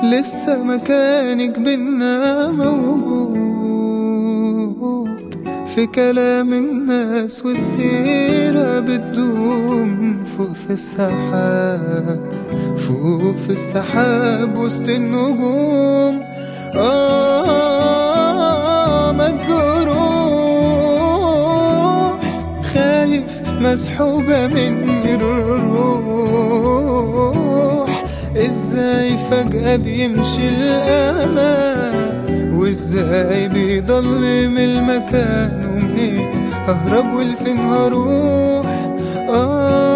لسه مكانك بينا موجود في كلام الناس والسيرة بتدوم فوق في السحاب فوق في السحاب وسط النجوم آه مجروح خايف مسحوبة مني الروح ازاي فجأة بيمشي الأمان وازاي بيضل من المكان ومنين اهرب ولفين هروح آه